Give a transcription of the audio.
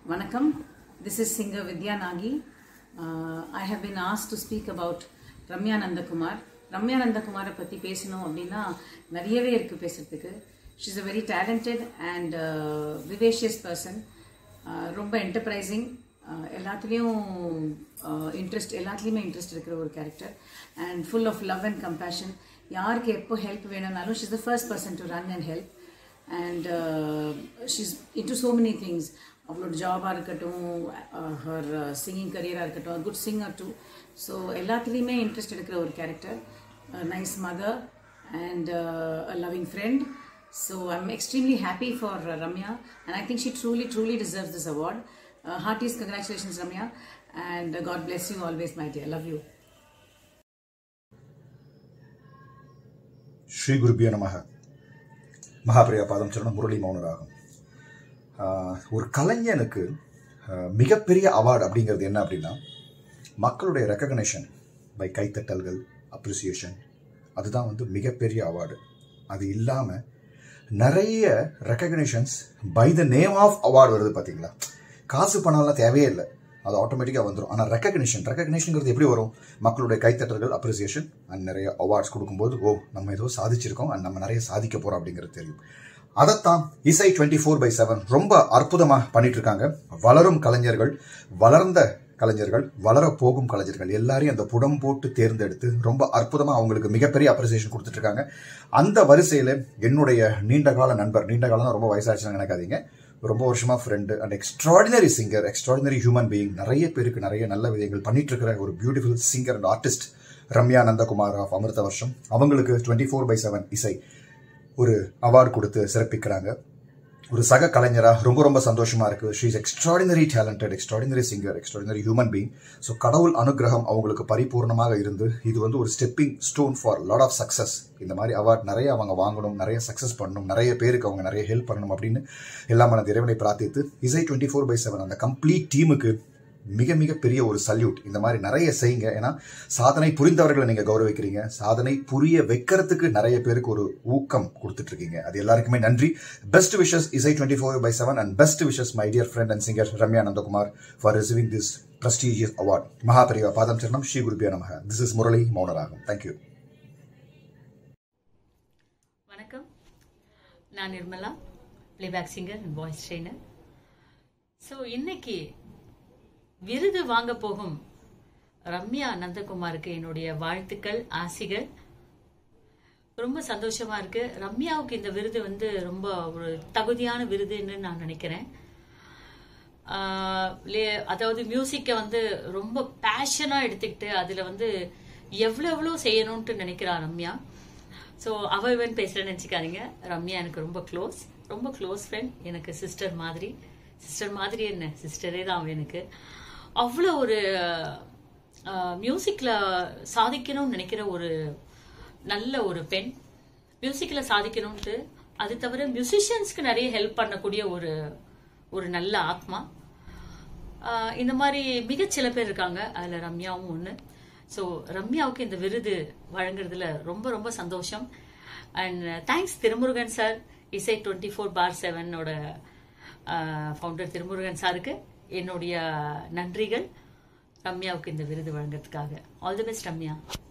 Vanakkam, this is singer Vidya Nagi. Uh, I have been asked to speak about Ramya Nandakumar Ramya நந்தகுமாரை பற்றி பேசணும் அப்படின்னா நிறையவே இருக்குது பேசுறதுக்கு she is a very talented and vivacious person ரொம்ப enterprising எல்லாத்துலேயும் இன்ட்ரெஸ்ட் எல்லாத்துலேயுமே இன்ட்ரெஸ்ட் இருக்கிற ஒரு character and full of love and compassion யாருக்கு எப்போ ஹெல்ப் வேணும்னாலும் she is the first person to run and help and she's into so many things அவளோட ஜாபாக இருக்கட்டும் ஹர் சிங்கிங் கரியராக இருக்கட்டும் குட் சிங்கர் டூ ஸோ எல்லாத்துலேயுமே இன்ட்ரெஸ்ட் எடுக்கிற ஒரு character nice mother and a loving friend so I am extremely happy for Ramya and I think she truly truly deserves this award heartiest congratulations Ramya and God bless you always my dear love you Sri குருபியோ நமக மகாபிரியா பாதம் சரணம் முரளி மௌனராகும் ஆஹ், ஒரு கலைஞனுக்கு ஆஹ், மிகப்பெரிய award அப்படிங்கிறது என்ன அப்படின்னா மக்களுடைய ரெக்கக்னேஷன் பை கைத்தட்டல்கள் அப்ரிசியேஷன் அதுதான் வந்து மிகப்பெரிய அவார்டு அது இல்லாமல் நிறைய recognitions by the name of award வருது பார்த்தீங்களா காசு பணம்லாம் தேவையே இல்லை அது ஆட்டோமேட்டிக்காக வந்துடும் ஆனால் ரெக்கக்னிஷன் ரெக்கக்னிஷன்ங்கிறது எப்படி வரும் மக்களுடைய கைத்தட்டல்கள் அப்ரிசியேஷன் அண்ட் நிறைய அவார்ட்ஸ் கொடுக்கும்போது ஓ நம்ம ஏதோ சாதிச்சிருக்கோம் அண்ட் நம்ம நிறைய சாதிக்க போகிறோம் அப்படிங்கிறது தெரியும் அதைத்தான் இசை டுவெண்ட்டி ஃபோர் பை செவன் ரொம்ப அற்புதமாக பண்ணிட்டு இருக்காங்க வளரும் கலைஞர்கள் வளர்ந்த கலைஞர்கள் வளர போகும் கலைஞர்கள் எல்லாரையும் அந்த புடம் போட்டு தேர்ந்தெடுத்து ரொம்ப அற்புதமாக அவங்களுக்கு மிகப்பெரிய அப்ரிசியேஷன் கொடுத்துட்டு இருக்காங்க அந்த வரிசையில் என்னுடைய நீண்ட கால நண்பர் நீண்ட காலம் ரொம்ப வயசாச்சுன்னு நினைக்காதீங்க ரொம்ப வருஷமா friend and extraordinary singer extraordinary human being நிறைய பேருக்கு நிறைய நல்ல விதங்கள் பண்ணிட்டு இருக்கிற ஒரு beautiful singer and artist Ramya Nandakumar of அமிர்த வருஷம் அவங்களுக்கு டுவெண்ட்டி ஃபோர் பை செவன் இசை ஒரு அவார்டு கொடுத்து சிறப்பிக்கிறாங்க ஒரு சக கலைஞராக ரொம்ப ரொம்ப சந்தோஷமா இருக்கு she is extraordinary talented extraordinary singer extraordinary human being so கடவுள் அனுகிரகம் அவங்களுக்கு பரிபூர்ணமாக இருந்து இது வந்து ஒரு stepping stone for lot of success இந்த மாதிரி அவார்ட் நிறைய அவங்க வாங்கணும் நிறைய சக்ஸஸ் பண்ணணும் நிறைய பேருக்கு அவங்க நிறைய ஹெல்ப் பண்ணணும் அப்படின்னு எல்லாம் மனது இறைவனை பிரார்த்தித்து Isai twenty four by seven அந்த கம்ப்ளீட் டீமுக்கு மிக மிக பெரிய ஒரு சல்யூட் இந்த மாதிரி நிறைய செய்யுங்க ஏன்னா சாதனை புரிந்தவர்களை நீங்க கௌரவிக்கிறீங்க சாதனை புரிய வைக்கிறதுக்கு நிறைய பேருக்கு ஒரு ஊக்கம் கொடுத்துட்டு இருக்கீங்க அது எல்லாருக்குமே நன்றி best wishes Isai twenty four by seven and best wishes my dear friend and singer Ramya Nandakumar for receiving this prestigious award மகாபரிவா பாதம் சரணம் ஸ்ரீ குருபியா நமக this is Murali Mounaragam thank you வணக்கம் நான் Nirmala playback singer and voice trainer so இன்னைக்கு விருது வாங்க போகும் ரம்யா நந்தகுமாருக்கு என்னுடைய வாழ்த்துக்கள் ஆசிகள் ரொம்ப சந்தோஷமா இருக்கு ரம்யாவுக்கு இந்த விருது வந்து ரொம்ப ஒரு தகுதியான விருதுன்னு நான் நினைக்கிறேன் ஆஹ் லே- அதாவது மியூசிக்கை வந்து ரொம்ப பேஷனா எடுத்துக்கிட்டு அதுல வந்து எவ்வளவு எவ்வளோ செய்யணும்ட்டு நினைக்கிறா ரம்யா ஸோ அவ இவன் பேசுறேன்னு நினச்சிக்காதீங்க ரம்யா எனக்கு ரொம்ப க்ளோஸ் ரொம்ப க்ளோஸ் ஃப்ரெண்ட் எனக்கு சிஸ்டர் மாதிரி சிஸ்டர் மாதிரி என்ன சிஸ்டரே தான் அவ எனக்கு அவ்வளோ ஒரு மியூசிக்கில் சாதிக்கணும்னு நினைக்கிற ஒரு நல்ல ஒரு பெண் மியூசிக்கில் சாதிக்கணும்ட்டு அது தவிர மியூசிஷியன்ஸ்க்கு நிறைய ஹெல்ப் பண்ணக்கூடிய ஒரு ஒரு நல்ல ஆத்மா ஆஹ் இந்த மாதிரி மிகச் சில பேர் இருக்காங்க அதுல ரம்யாவும் ஒண்ணு ஸோ ரம்யாவுக்கு இந்த விருது வழங்குறதுல ரொம்ப ரொம்ப சந்தோஷம் and thanks Thirumurugan sir Isai twenty four for செவனோட ஃபவுண்டர் திருமுருகன் சாருக்கு என்னுடைய நன்றிகள் ரம்யாவுக்கு இந்த விருது வழங்குறதுக்காக ஆல் தி பெஸ்ட் ரம்யா